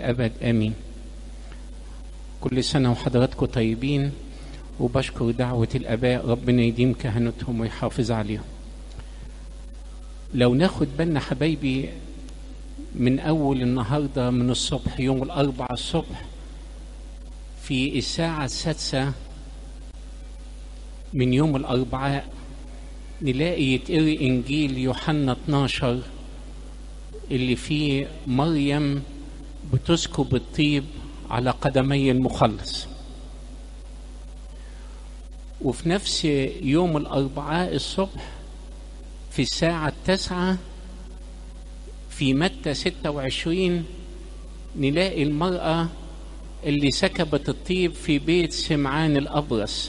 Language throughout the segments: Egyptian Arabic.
الأبد آمين كل سنة وحضراتكم طيبين وبشكر دعوة الآباء ربنا يديم كهنتهم ويحافظ عليهم لو ناخد بالنا حبايبي من أول النهاردة من الصبح يوم الأربعاء الصبح في الساعة السادسة من يوم الأربعاء نلاقي يتقري إنجيل يوحنا 12 اللي فيه مريم بتسكب الطيب على قدمي المخلص وفي نفس يوم الأربعاء الصبح في الساعة التاسعة في متى 26 نلاقي المرأة اللي سكبت الطيب في بيت سمعان الأبرص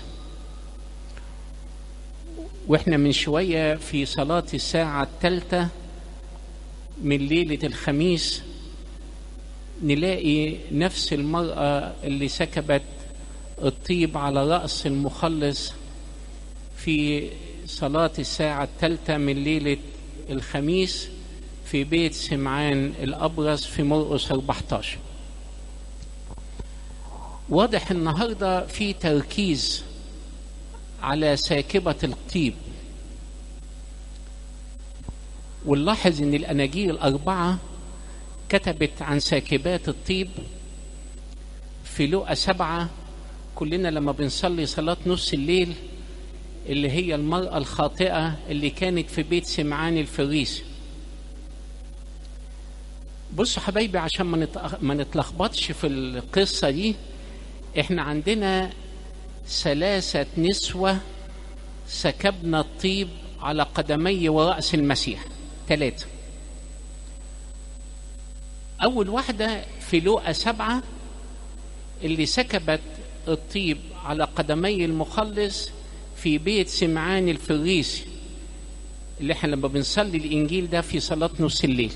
واحنا من شوية في صلاة الساعة الثالثة من ليلة الخميس نلاقي نفس المرأة اللي سكبت الطيب على رأس المخلص في صلاة الساعة الثالثة من ليلة الخميس في بيت سمعان الأبرص في مرقس 14 واضح النهاردة في تركيز على ساكبة الطيب ونلاحظ ان الاناجيل الاربعه كتبت عن ساكبات الطيب في لقا سبعه كلنا لما بنصلي صلاه نص الليل اللي هي المراه الخاطئه اللي كانت في بيت سمعان الفريسي بصوا حبايبي عشان ما ما نتلخبطش في القصه دي احنا عندنا ثلاثه نسوه سكبنا الطيب على قدمي ورأس المسيح ثلاثة أول واحدة في لوقا سبعة اللي سكبت الطيب على قدمي المخلص في بيت سمعان الفريسي اللي احنا لما بنصلي الإنجيل ده في صلاة نص الليل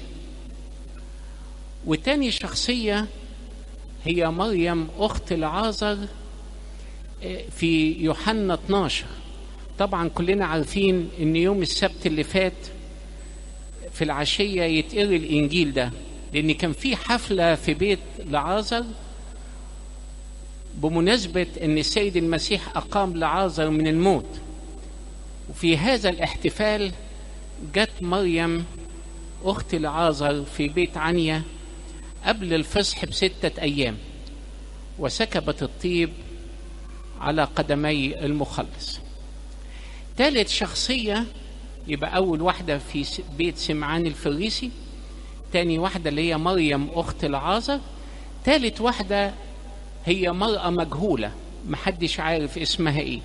وتاني شخصية هي مريم أخت العازر في يوحنا 12 طبعا كلنا عارفين ان يوم السبت اللي فات في العشية يتقري الإنجيل ده لأن كان في حفلة في بيت لعازر بمناسبة أن السيد المسيح أقام لعازر من الموت وفي هذا الاحتفال جت مريم أخت لعازر في بيت عنيا قبل الفصح بستة أيام وسكبت الطيب على قدمي المخلص ثالث شخصية يبقى أول واحدة في بيت سمعان الفريسي تاني واحدة اللي هي مريم أخت العازر تالت واحدة هي مرأة مجهولة محدش عارف اسمها ايه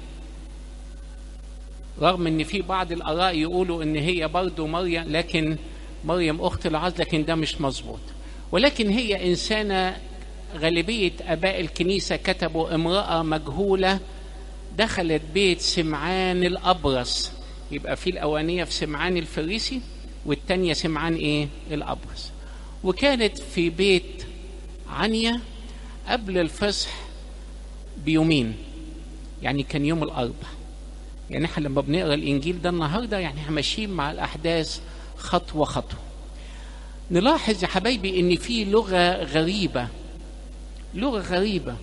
رغم ان في بعض الآراء يقولوا ان هي برضو مريم لكن مريم أخت العازر لكن ده مش مظبوط ولكن هي إنسانة غالبية آباء الكنيسة كتبوا امرأة مجهولة دخلت بيت سمعان الأبرص يبقى في الأولانية في سمعان الفريسي والتانية سمعان إيه الأبرص وكانت في بيت عنيا قبل الفصح بيومين يعني كان يوم الأربع يعني احنا لما بنقرا الإنجيل ده النهارده يعني احنا ماشيين مع الأحداث خطوة خطوة نلاحظ يا حبايبي إن في لغة غريبة لغة غريبة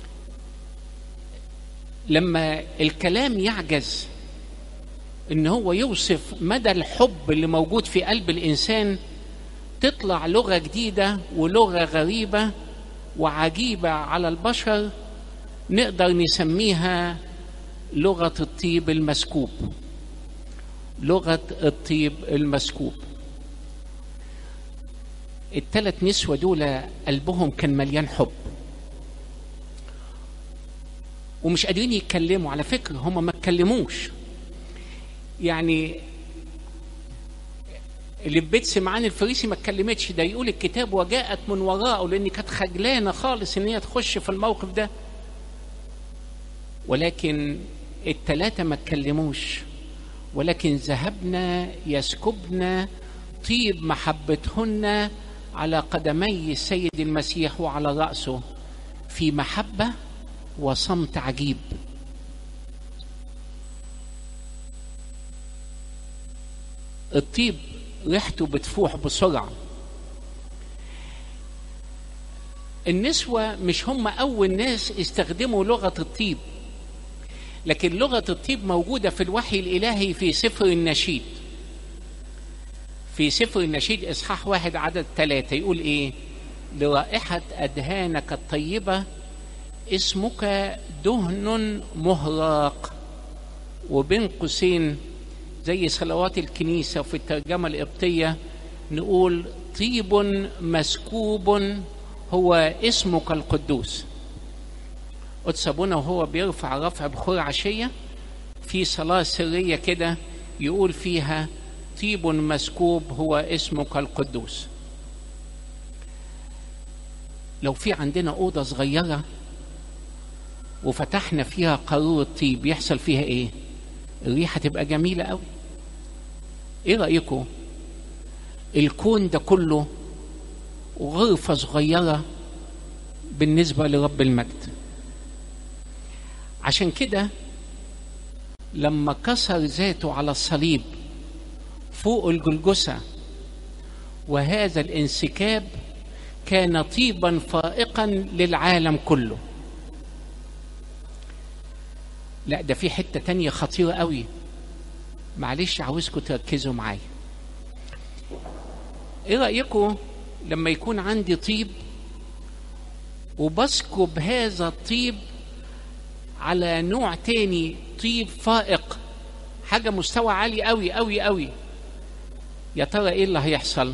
لما الكلام يعجز ان هو يوصف مدى الحب اللي موجود في قلب الانسان تطلع لغه جديده ولغه غريبه وعجيبه على البشر نقدر نسميها لغه الطيب المسكوب لغه الطيب المسكوب الثلاث نسوه دول قلبهم كان مليان حب ومش قادرين يتكلموا على فكره هم ما اتكلموش يعني اللي في بيت سمعان الفريسي ما اتكلمتش ده يقول الكتاب وجاءت من وراءه لان كانت خجلانه خالص ان هي تخش في الموقف ده ولكن الثلاثه ما اتكلموش ولكن ذهبنا يسكبن طيب محبتهن على قدمي السيد المسيح وعلى راسه في محبه وصمت عجيب الطيب ريحته بتفوح بسرعة النسوة مش هم أول ناس استخدموا لغة الطيب لكن لغة الطيب موجودة في الوحي الإلهي في سفر النشيد في سفر النشيد إصحاح واحد عدد ثلاثة يقول إيه لرائحة أدهانك الطيبة اسمك دهن مهراق وبين قوسين زي صلوات الكنيسة وفي الترجمة القبطية نقول طيب مسكوب هو اسمك القدوس قدس ابونا وهو بيرفع رفع بخور عشيه في صلاه سريه كده يقول فيها طيب مسكوب هو اسمك القدوس لو في عندنا اوضه صغيره وفتحنا فيها قاروره طيب يحصل فيها ايه الريحه تبقى جميله قوي ايه رايكم الكون ده كله غرفه صغيره بالنسبه لرب المجد عشان كده لما كسر ذاته على الصليب فوق الجلجسة وهذا الانسكاب كان طيبا فائقا للعالم كله لا ده في حتة تانية خطيرة قوي معلش عاوزكم تركزوا معايا ايه رأيكم لما يكون عندي طيب وبسكب هذا الطيب على نوع تاني طيب فائق حاجة مستوى عالي قوي قوي قوي يا ترى ايه اللي هيحصل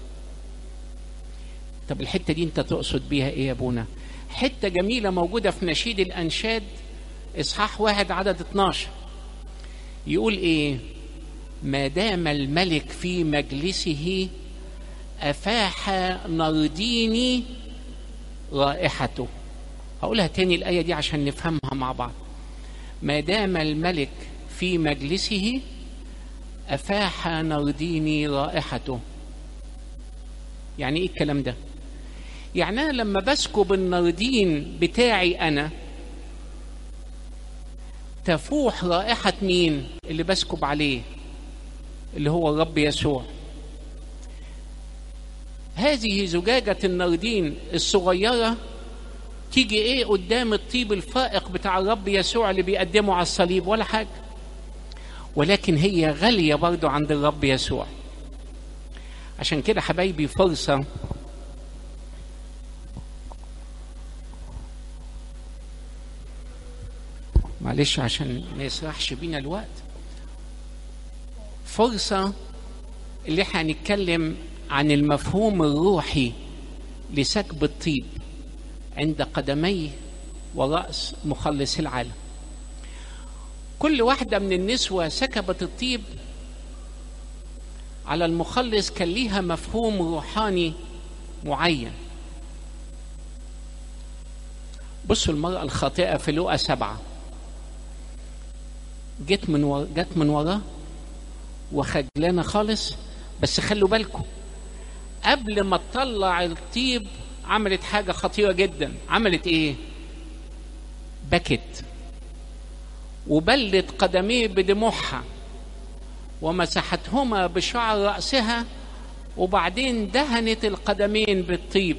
طب الحتة دي انت تقصد بيها ايه يا ابونا حتة جميلة موجودة في نشيد الأنشاد إصحاح واحد عدد 12 يقول ايه ما دام الملك في مجلسه أفاح نرديني رائحته هقولها تاني الآية دي عشان نفهمها مع بعض ما دام الملك في مجلسه أفاح نرديني رائحته يعني إيه الكلام ده يعني أنا لما بسكب النردين بتاعي أنا تفوح رائحة مين اللي بسكب عليه اللي هو الرب يسوع هذه زجاجة النردين الصغيرة تيجي ايه قدام الطيب الفائق بتاع الرب يسوع اللي بيقدمه على الصليب ولا حاجة ولكن هي غالية برضو عند الرب يسوع عشان كده حبايبي فرصة معلش عشان ما يسرحش بينا الوقت فرصة اللي احنا هنتكلم عن المفهوم الروحي لسكب الطيب عند قدميه ورأس مخلص العالم كل واحدة من النسوة سكبت الطيب على المخلص كان ليها مفهوم روحاني معين بصوا المرأة الخاطئة في لقا سبعة جت من ور... جت من وراه وخجلانة خالص بس خلوا بالكم قبل ما تطلع الطيب عملت حاجة خطيرة جدا عملت ايه بكت وبلت قدميه بدموعها ومسحتهما بشعر رأسها وبعدين دهنت القدمين بالطيب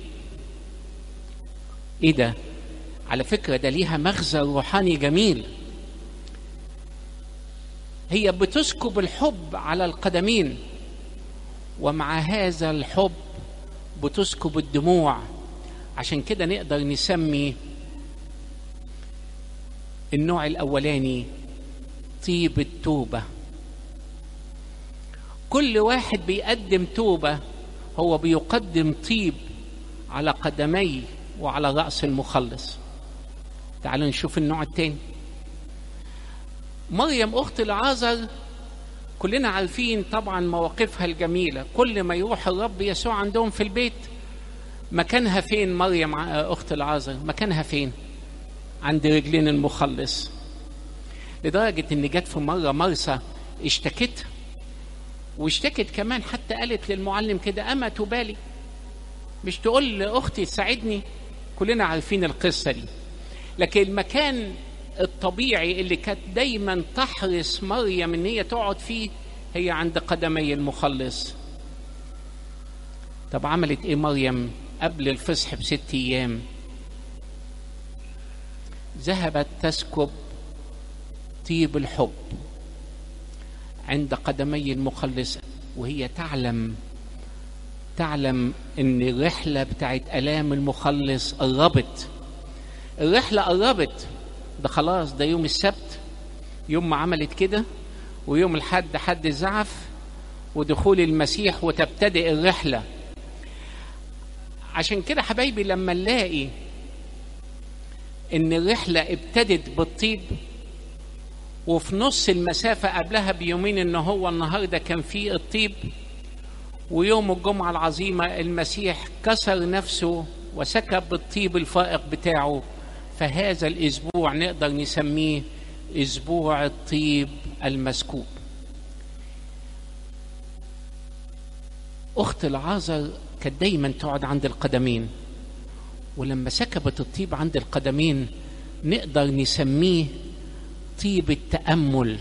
ايه ده على فكرة ده ليها مغزى روحاني جميل هي بتسكب الحب على القدمين ومع هذا الحب بتسكب الدموع عشان كده نقدر نسمي النوع الاولاني طيب التوبه كل واحد بيقدم توبه هو بيقدم طيب على قدميه وعلى راس المخلص تعالوا نشوف النوع الثاني مريم اخت العازر كلنا عارفين طبعا مواقفها الجميله كل ما يروح الرب يسوع عندهم في البيت مكانها فين مريم اخت العازر مكانها فين عند رجلين المخلص لدرجة إن جت في مرة مرسى اشتكت واشتكت كمان حتى قالت للمعلم كده أما تبالي مش تقول لأختي تساعدني كلنا عارفين القصة دي لكن المكان الطبيعي اللي كانت دايما تحرص مريم ان هي تقعد فيه هي عند قدمي المخلص طب عملت ايه مريم قبل الفصح بست أيام ذهبت تسكب طيب الحب عند قدمي المخلص وهي تعلم تعلم ان الرحلة بتاعت آلام المخلص قربت الرحلة قربت ده خلاص ده يوم السبت يوم ما عملت كده ويوم الحد حد زعف ودخول المسيح وتبتدئ الرحلة عشان كده حبايبي لما نلاقي ان الرحلة ابتدت بالطيب وفي نص المسافة قبلها بيومين ان هو النهاردة كان فيه الطيب ويوم الجمعة العظيمة المسيح كسر نفسه وسكب الطيب الفائق بتاعه فهذا الاسبوع نقدر نسميه اسبوع الطيب المسكوب اخت العازر كانت دايما تقعد عند القدمين ولما سكبت الطيب عند القدمين نقدر نسميه طيب التامل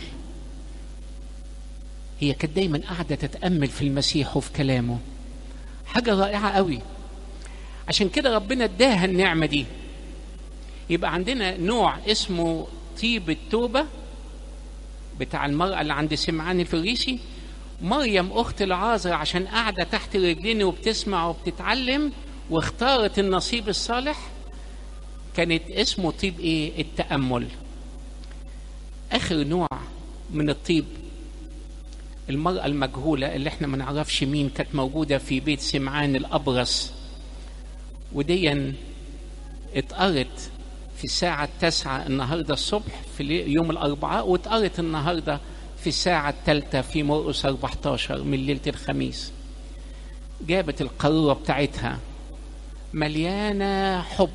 هي كانت دايما قاعده تتامل في المسيح وفي كلامه حاجه رائعه قوي عشان كده ربنا اداها النعمه دي يبقى عندنا نوع اسمه طيب التوبه بتاع المراه اللي عند سمعان الفريسي مريم اخت العازر عشان قاعده تحت رجلين وبتسمع وبتتعلم واختارت النصيب الصالح كانت اسمه طيب ايه التامل اخر نوع من الطيب المرأة المجهولة اللي احنا ما نعرفش مين كانت موجودة في بيت سمعان الأبرص وديا اتقرت في الساعة التاسعة النهاردة الصبح في يوم الأربعاء واتقرت النهاردة في الساعة الثالثة في مرقس 14 من ليلة الخميس جابت القارورة بتاعتها مليانة حب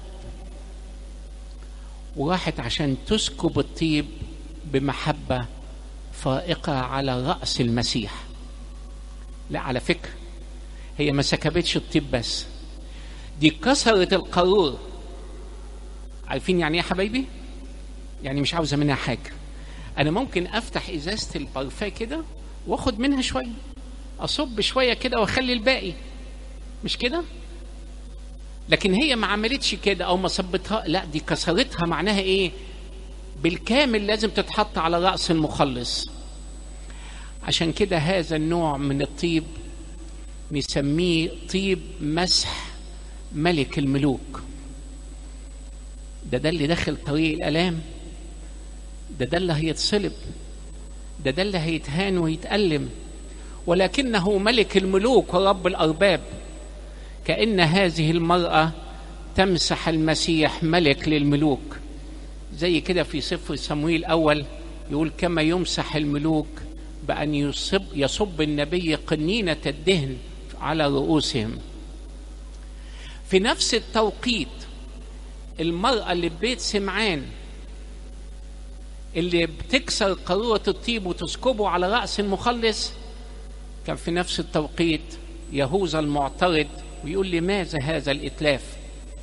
وراحت عشان تسكب الطيب بمحبة فائقة على رأس المسيح لا على فكرة هي ما سكبتش الطيب بس دي كسرت القارورة عارفين يعني ايه يا حبايبي؟ يعني مش عاوزة منها حاجة أنا ممكن أفتح إزازة البارفيه كده وآخد منها شوية أصب شوية كده وأخلي الباقي مش كده؟ لكن هي ما عملتش كده أو ما صبتها لا دي كسرتها معناها إيه؟ بالكامل لازم تتحط على رأس المخلص عشان كده هذا النوع من الطيب نسميه طيب مسح ملك الملوك ده ده اللي دخل طريق الآلام ده ده اللي هيتصلب ده ده اللي هيتهان ويتألم ولكنه ملك الملوك ورب الأرباب كأن هذه المرأة تمسح المسيح ملك للملوك زي كده في سفر صمويل الأول يقول كما يمسح الملوك بأن يصب, يصب النبي قنينة الدهن على رؤوسهم في نفس التوقيت المرأة اللي ببيت سمعان اللي بتكسر قارورة الطيب وتسكبه على رأس المخلص كان في نفس التوقيت يهوذا المعترض ويقول لماذا هذا الإتلاف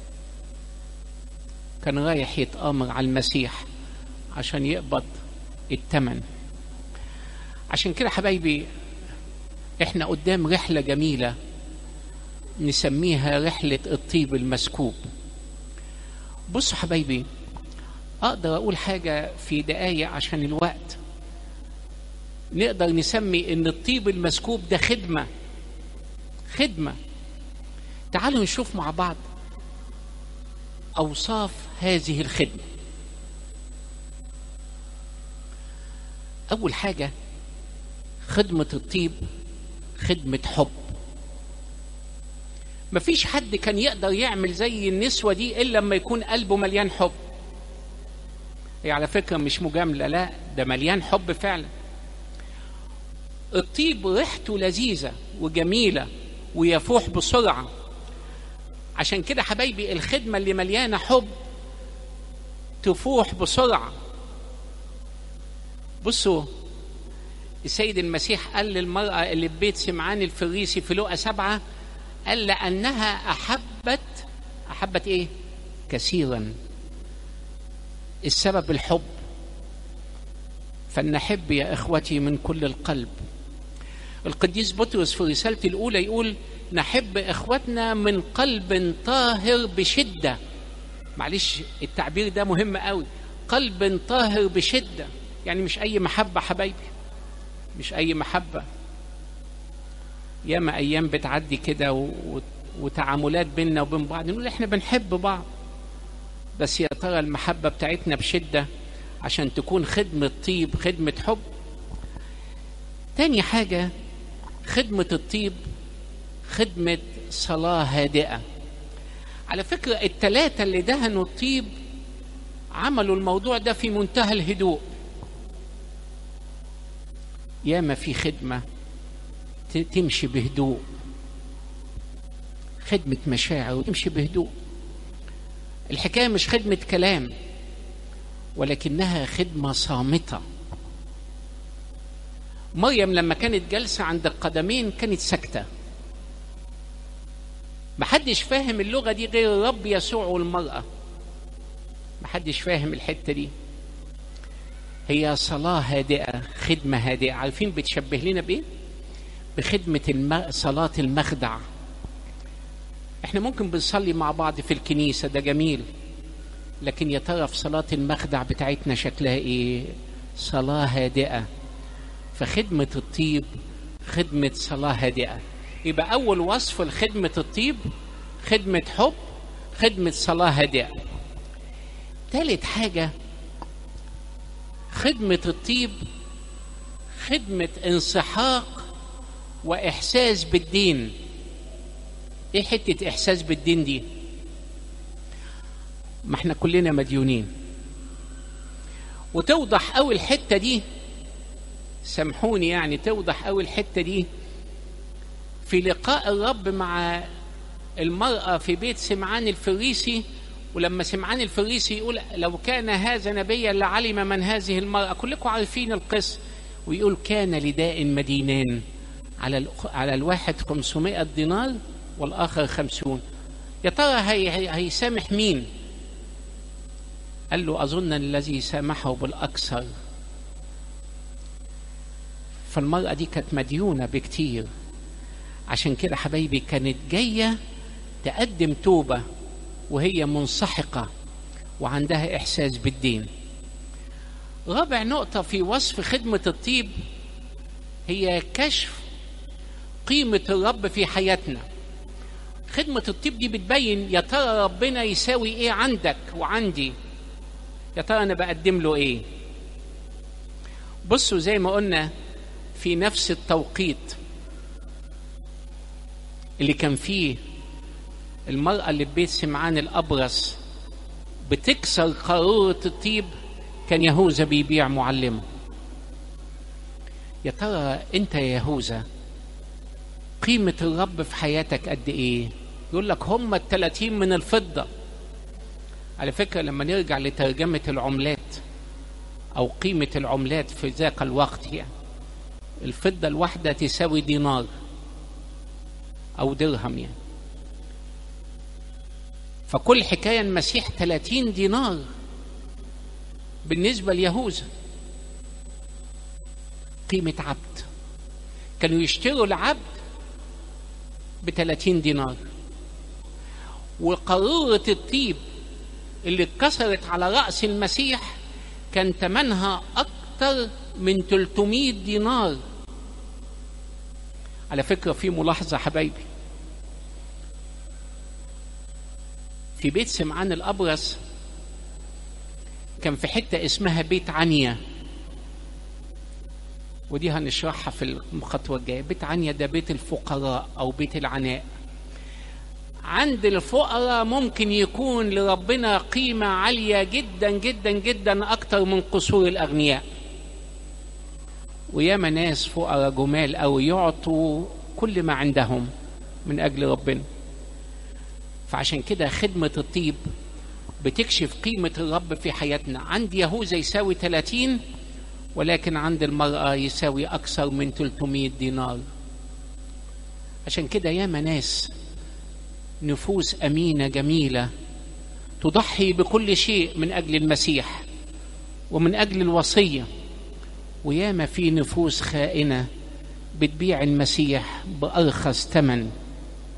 كان رايح يتآمر على المسيح عشان يقبض الثمن عشان كده حبايبي احنا قدام رحلة جميلة نسميها رحلة الطيب المسكوب بصوا حبايبي اقدر اقول حاجة في دقايق عشان الوقت نقدر نسمي ان الطيب المسكوب ده خدمة خدمة تعالوا نشوف مع بعض اوصاف هذه الخدمة اول حاجة خدمة الطيب خدمة حب مفيش حد كان يقدر يعمل زي النسوة دي إلا لما يكون قلبه مليان حب هي على فكرة مش مجاملة لا ده مليان حب فعلا الطيب ريحته لذيذة وجميلة ويفوح بسرعة عشان كده حبايبي الخدمة اللي مليانة حب تفوح بسرعة بصوا السيد المسيح قال للمرأة اللي في بيت سمعان الفريسي في لقا سبعة قال لأنها أحبت أحبت إيه؟ كثيرا السبب الحب فلنحب يا إخوتي من كل القلب القديس بطرس في رسالته الأولى يقول نحب اخواتنا من قلب طاهر بشده معلش التعبير ده مهم قوي قلب طاهر بشده يعني مش اي محبه حبايبي مش اي محبه ياما ايام بتعدي كده و... وتعاملات بيننا وبين بعض نقول احنا بنحب بعض بس يا ترى المحبه بتاعتنا بشده عشان تكون خدمه طيب خدمه حب تاني حاجه خدمه الطيب خدمه صلاه هادئه على فكره الثلاثه اللي دهنوا الطيب عملوا الموضوع ده في منتهى الهدوء ياما في خدمه تمشي بهدوء خدمة مشاعر وتمشي بهدوء الحكاية مش خدمة كلام ولكنها خدمة صامتة مريم لما كانت جالسة عند القدمين كانت ساكتة محدش فاهم اللغة دي غير الرب يسوع والمرأة محدش فاهم الحتة دي هي صلاة هادئة خدمة هادئة عارفين بتشبه لنا بإيه؟ بخدمة الم... صلاة المخدع احنا ممكن بنصلي مع بعض في الكنيسة ده جميل لكن يا ترى في صلاة المخدع بتاعتنا شكلها ايه صلاة هادئة فخدمة الطيب خدمة صلاة هادئة يبقى أول وصف لخدمة الطيب خدمة حب خدمة صلاة هادئة ثالث حاجة خدمة الطيب خدمة انسحاق وإحساس بالدين ايه حته احساس بالدين دي ما احنا كلنا مديونين وتوضح قوي الحته دي سامحوني يعني توضح قوي الحته دي في لقاء الرب مع المرأة في بيت سمعان الفريسي ولما سمعان الفريسي يقول لو كان هذا نبيا لعلم من هذه المرأة كلكم عارفين القصة ويقول كان لداء مدينان على على الواحد 500 دينار والآخر خمسون يا ترى هي هي هيسامح مين قال له أظن الذي سامحه بالأكثر فالمرأة دي كانت مديونة بكتير عشان كده حبايبي كانت جاية تقدم توبة وهي منسحقة وعندها إحساس بالدين رابع نقطة في وصف خدمة الطيب هي كشف قيمة الرب في حياتنا خدمة الطيب دي بتبين يا ترى ربنا يساوي ايه عندك وعندي يا ترى انا بقدم له ايه بصوا زي ما قلنا في نفس التوقيت اللي كان فيه المرأة اللي في بيت سمعان الأبرص بتكسر قارورة الطيب كان يهوذا بيبيع معلمه يا ترى انت يا يهوذا قيمة الرب في حياتك قد ايه يقول لك هم التلاتين من الفضة على فكرة لما نرجع لترجمة العملات أو قيمة العملات في ذاك الوقت يعني الفضة الواحدة تساوي دينار أو درهم يعني فكل حكاية المسيح 30 دينار بالنسبة ليهوذا قيمة عبد كانوا يشتروا العبد ب 30 دينار وقارورة الطيب اللي اتكسرت على رأس المسيح كان ثمنها أكثر من 300 دينار على فكرة في ملاحظة حبايبي في بيت سمعان الأبرص كان في حتة اسمها بيت عنيا ودي هنشرحها في الخطوة الجاية بيت عنيا ده بيت الفقراء أو بيت العناء عند الفقراء ممكن يكون لربنا قيمة عالية جدا جدا جدا أكتر من قصور الأغنياء وياما ناس فقراء جمال أو يعطوا كل ما عندهم من أجل ربنا فعشان كده خدمة الطيب بتكشف قيمة الرب في حياتنا عند يهوذا يساوي 30 ولكن عند المرأة يساوي أكثر من 300 دينار عشان كده ياما ناس نفوس أمينة جميلة تضحي بكل شيء من أجل المسيح ومن أجل الوصية وياما في نفوس خائنة بتبيع المسيح بأرخص ثمن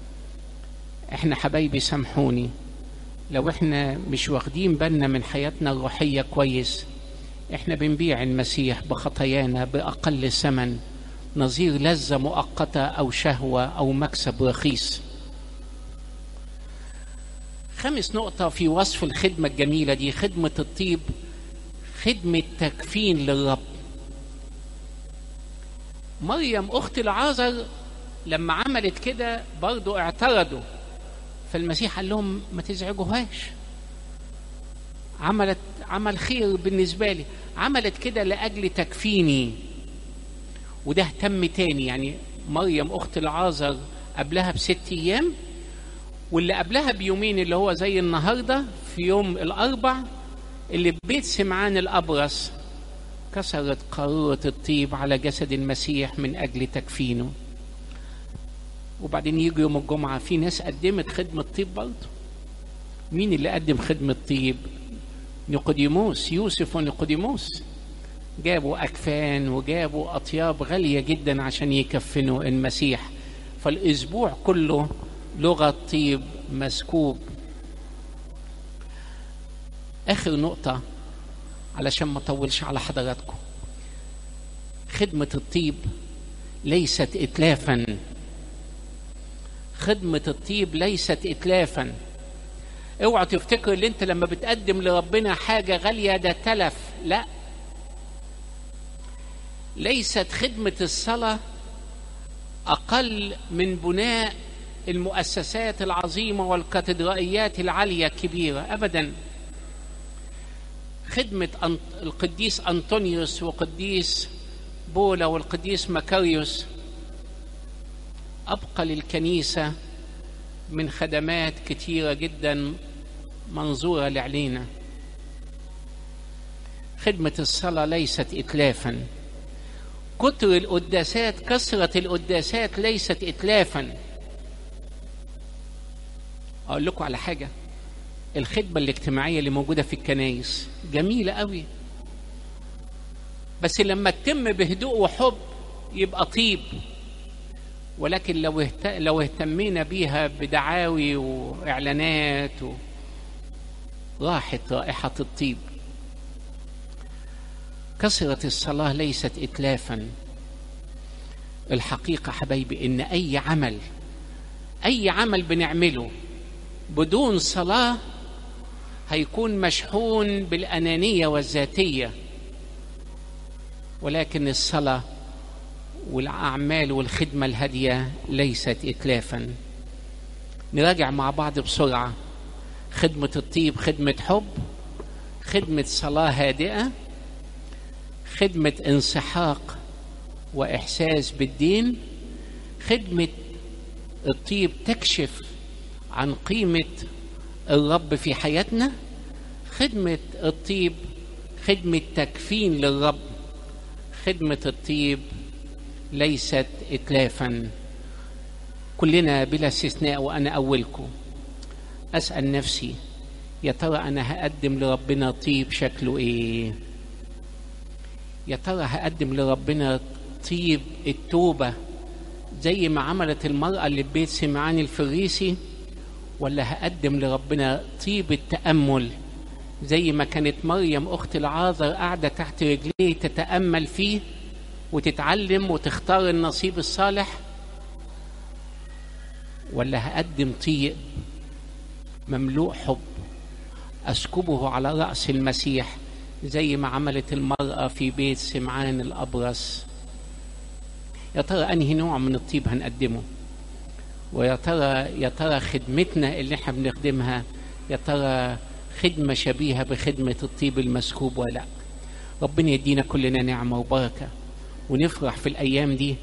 احنا حبايبي سامحوني لو احنا مش واخدين بالنا من حياتنا الروحية كويس احنا بنبيع المسيح بخطايانا بأقل ثمن نظير لذة مؤقتة أو شهوة أو مكسب رخيص خامس نقطة في وصف الخدمة الجميلة دي خدمة الطيب خدمة تكفين للرب مريم أخت العازر لما عملت كده برضو اعترضوا فالمسيح قال لهم ما تزعجوهاش عملت عمل خير بالنسبة لي عملت كده لأجل تكفيني وده اهتم تاني يعني مريم أخت العازر قبلها بست أيام واللي قبلها بيومين اللي هو زي النهاردة في يوم الأربع اللي في بيت سمعان الأبرص كسرت قارورة الطيب على جسد المسيح من أجل تكفينه وبعدين يجي يوم الجمعة في ناس قدمت خدمة طيب برضه مين اللي قدم خدمة طيب نيقوديموس يوسف ونيقوديموس جابوا أكفان وجابوا أطياب غالية جدا عشان يكفنوا المسيح فالأسبوع كله لغة طيب مسكوب آخر نقطة علشان ما أطولش على حضراتكم خدمة الطيب ليست إتلافا خدمة الطيب ليست إتلافا اوعى تفتكر ان انت لما بتقدم لربنا حاجة غالية ده تلف لا ليست خدمة الصلاة أقل من بناء المؤسسات العظيمة والكاتدرائيات العالية الكبيرة أبدا خدمة القديس أنطونيوس وقديس بولا والقديس مكاريوس أبقى للكنيسة من خدمات كتيرة جدا منظورة لعلينا خدمة الصلاة ليست إتلافا كتر القداسات كثرة القداسات ليست إتلافا أقول لكم على حاجة الخدمة الاجتماعية اللي موجودة في الكنايس جميلة قوي بس لما تتم بهدوء وحب يبقى طيب ولكن لو اهت... لو اهتمينا بيها بدعاوي واعلانات و... راحت رائحة الطيب كثرة الصلاة ليست إتلافا الحقيقة حبايبي إن أي عمل أي عمل بنعمله بدون صلاة هيكون مشحون بالأنانية والذاتية ولكن الصلاة والأعمال والخدمة الهادية ليست إتلافا نراجع مع بعض بسرعة خدمة الطيب خدمة حب خدمة صلاة هادئة خدمة انسحاق وإحساس بالدين خدمة الطيب تكشف عن قيمة الرب في حياتنا خدمة الطيب خدمة تكفين للرب خدمة الطيب ليست إتلافا كلنا بلا استثناء وأنا أولكم أسأل نفسي يا ترى أنا هقدم لربنا طيب شكله إيه يا ترى هقدم لربنا طيب التوبة زي ما عملت المرأة اللي في بيت سمعان الفريسي ولا هقدم لربنا طيب التأمل زي ما كانت مريم أخت العازر قاعدة تحت رجليه تتأمل فيه وتتعلم وتختار النصيب الصالح ولا هقدم طيب مملوء حب أسكبه على رأس المسيح زي ما عملت المرأة في بيت سمعان الأبرص يا ترى أنهي نوع من الطيب هنقدمه ويا ترى يا ترى خدمتنا اللي احنا بنخدمها يا ترى خدمة شبيهة بخدمة الطيب المسكوب ولا لا ربنا يدينا كلنا نعمة وبركة ونفرح في الأيام دي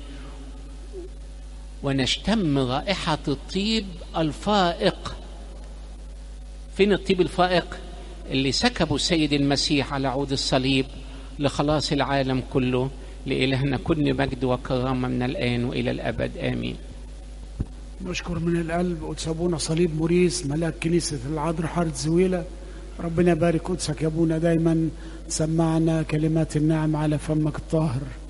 ونشتم رائحة الطيب الفائق فين الطيب الفائق اللي سكبه السيد المسيح على عود الصليب لخلاص العالم كله لإلهنا كل مجد وكرامة من الآن وإلى الأبد آمين نشكر من القلب قدس ابونا صليب موريس ملاك كنيسه العذراء حاره زويله ربنا يبارك قدسك يا ابونا دايما سمعنا كلمات النعم على فمك الطاهر